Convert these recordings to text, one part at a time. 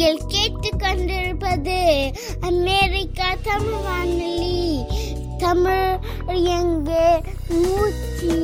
நீங்கள் கேட்டுக்கொண்டிருப்பது அமெரிக்கா தமிழ் வானொலி தமிழ் எங்கே மூச்சு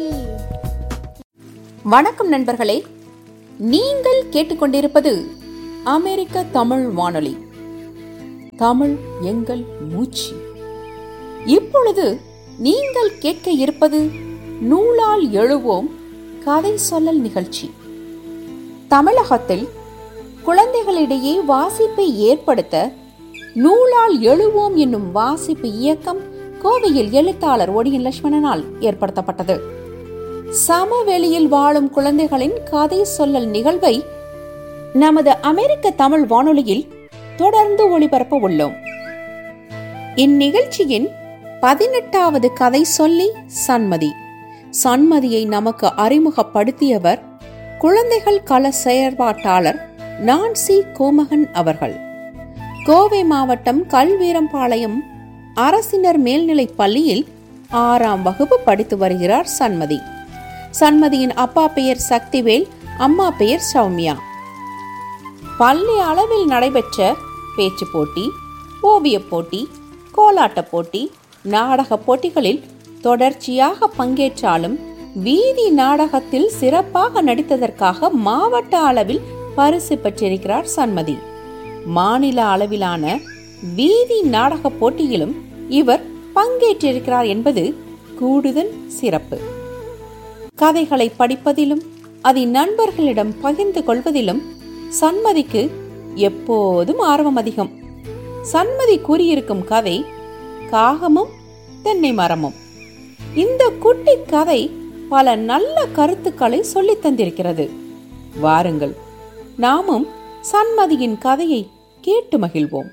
வணக்கம் நண்பர்களே நீங்கள் கேட்டுக்கொண்டிருப்பது அமெரிக்க தமிழ் வானொலி தமிழ் எங்கள் மூச்சு இப்பொழுது நீங்கள் கேட்க இருப்பது நூலால் எழுவோம் கதை சொல்லல் நிகழ்ச்சி தமிழகத்தில் குழந்தைகளிடையே வாசிப்பை ஏற்படுத்த நூலால் எழுவோம் என்னும் வாசிப்பு இயக்கம் கோவையில் எழுத்தாளர் ஒடியன் லட்சுமணனால் ஏற்படுத்தப்பட்டது சமவெளியில் வாழும் குழந்தைகளின் கதை சொல்லல் நிகழ்வை நமது அமெரிக்க தமிழ் வானொலியில் தொடர்ந்து ஒளிபரப்ப உள்ளோம் இந்நிகழ்ச்சியின் பதினெட்டாவது கதை சொல்லி சன்மதி சன்மதியை நமக்கு அறிமுகப்படுத்தியவர் குழந்தைகள் கள செயற்பாட்டாளர் நான்சி கோமகன் அவர்கள் கோவை மாவட்டம் கல்வீரம்பாளையம் அரசினர் மேல்நிலைப் பள்ளியில் ஆறாம் வகுப்பு படித்து வருகிறார் சன்மதி சன்மதியின் அப்பா பெயர் சக்திவேல் அம்மா பெயர் சௌமியா பள்ளி அளவில் நடைபெற்ற பேச்சு போட்டி ஓவியப் போட்டி கோலாட்டப் போட்டி நாடகப் போட்டிகளில் தொடர்ச்சியாக பங்கேற்றாலும் வீதி நாடகத்தில் சிறப்பாக நடித்ததற்காக மாவட்ட அளவில் பரிசு பெற்றிருக்கிறார் சன்மதி மாநில அளவிலான வீதி நாடகப் போட்டியிலும் இவர் பங்கேற்றிருக்கிறார் என்பது கூடுதல் சிறப்பு கதைகளை படிப்பதிலும் அதை நண்பர்களிடம் பகிர்ந்து கொள்வதிலும் சன்மதிக்கு எப்போதும் ஆர்வம் அதிகம் சன்மதி கூறியிருக்கும் கதை காகமும் தென்னை மரமும் இந்த குட்டி கதை பல நல்ல கருத்துக்களை சொல்லித் தந்திருக்கிறது வாருங்கள் நாமும் சன்மதியின் கதையை கேட்டு மகிழ்வோம்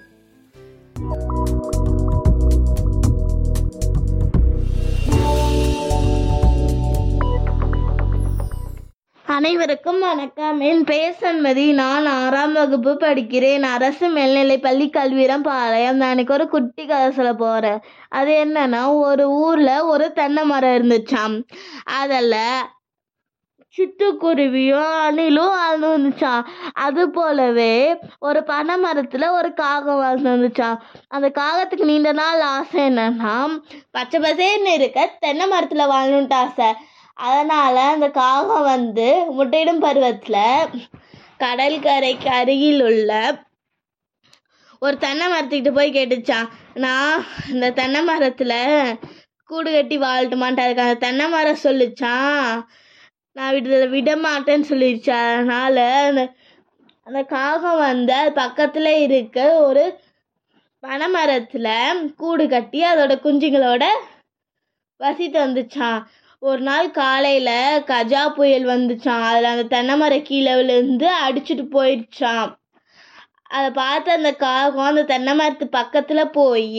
அனைவருக்கும் வணக்கம் என் பெயர் சண்மதி நான் ஆறாம் வகுப்பு படிக்கிறேன் அரசு மேல்நிலை பள்ளி கல்விரம் பாளையம் நான் இன்னைக்கு ஒரு குட்டி கதை சொல்ல போறேன் அது என்னன்னா ஒரு ஊர்ல ஒரு தென்னை மரம் இருந்துச்சாம் அதில் சிட்டுக்குருவியும் அணிலும் வாழ்ந்து வந்துச்சாம் அது போலவே ஒரு பனை மரத்துல ஒரு காகம் வாழ்ந்து வந்துச்சாம் அந்த காகத்துக்கு நீண்ட நாள் ஆசை என்னன்னா பச்சை பசேர்னு இருக்க தென்னை மரத்துல வாழணுன்ட்டு ஆசை அதனால அந்த காகம் வந்து முட்டையிடும் பருவத்துல கடற்கரைக்கு அருகில் உள்ள ஒரு தென்னை மரத்துக்கிட்ட போய் கேட்டுச்சான் நான் இந்த தென்னை மரத்துல கூடு கட்டி வாழட்டுமான்ட்டு அதுக்கு அந்த தென்னை மரம் சொல்லிச்சான் நான் விட விட மாட்டேன்னு சொல்லிடுச்சு அதனால அந்த அந்த காகம் வந்து அது பக்கத்துல இருக்க ஒரு பனை மரத்துல கூடு கட்டி அதோட குஞ்சுங்களோட வசித்து வந்துச்சான் ஒரு நாள் காலையில கஜா புயல் வந்துச்சாம் அதுல அந்த தென்னை மரம் கீழே விழுந்து அடிச்சுட்டு போயிடுச்சாம் அதை பார்த்து அந்த காகம் அந்த தென்னை மரத்து பக்கத்துல போய்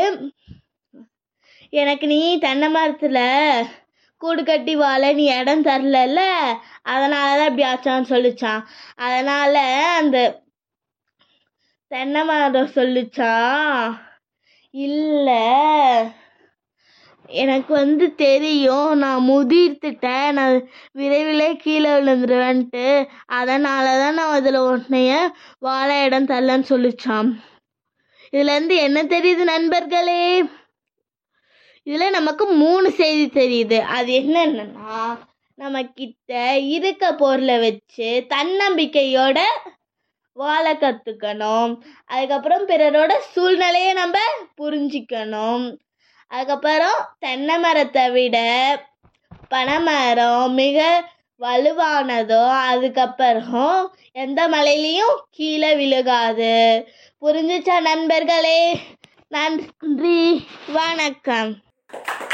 எனக்கு நீ தென்னை மரத்துல கூடு கட்டி வாழ நீ இடம் தரலல்ல அதனால தான் இப்படி ஆச்சான்னு சொல்லிச்சான் அதனால அந்த தென்னை மரம் சொல்லிச்சான் இல்லை எனக்கு வந்து தெரியும் நான் முதிர்த்துட்டேன் நான் விரைவிலே கீழே விழுந்துருவேன்ட்டு அதனால தான் நான் அதில் உன்னைய வாழ இடம் தரலன்னு சொல்லிச்சாம் இதுலேருந்து என்ன தெரியுது நண்பர்களே இதில் நமக்கு மூணு செய்தி தெரியுது அது என்னென்னா நம்ம கிட்ட இருக்க பொருளை வச்சு தன்னம்பிக்கையோட வாழ கற்றுக்கணும் அதுக்கப்புறம் பிறரோட சூழ்நிலையை நம்ம புரிஞ்சிக்கணும் அதுக்கப்புறம் தென்னை மரத்தை விட பனைமரம் மிக வலுவானதோ அதுக்கப்புறம் எந்த மலையிலையும் கீழே விழுகாது புரிஞ்சுச்சா நண்பர்களே நன்றி வணக்கம்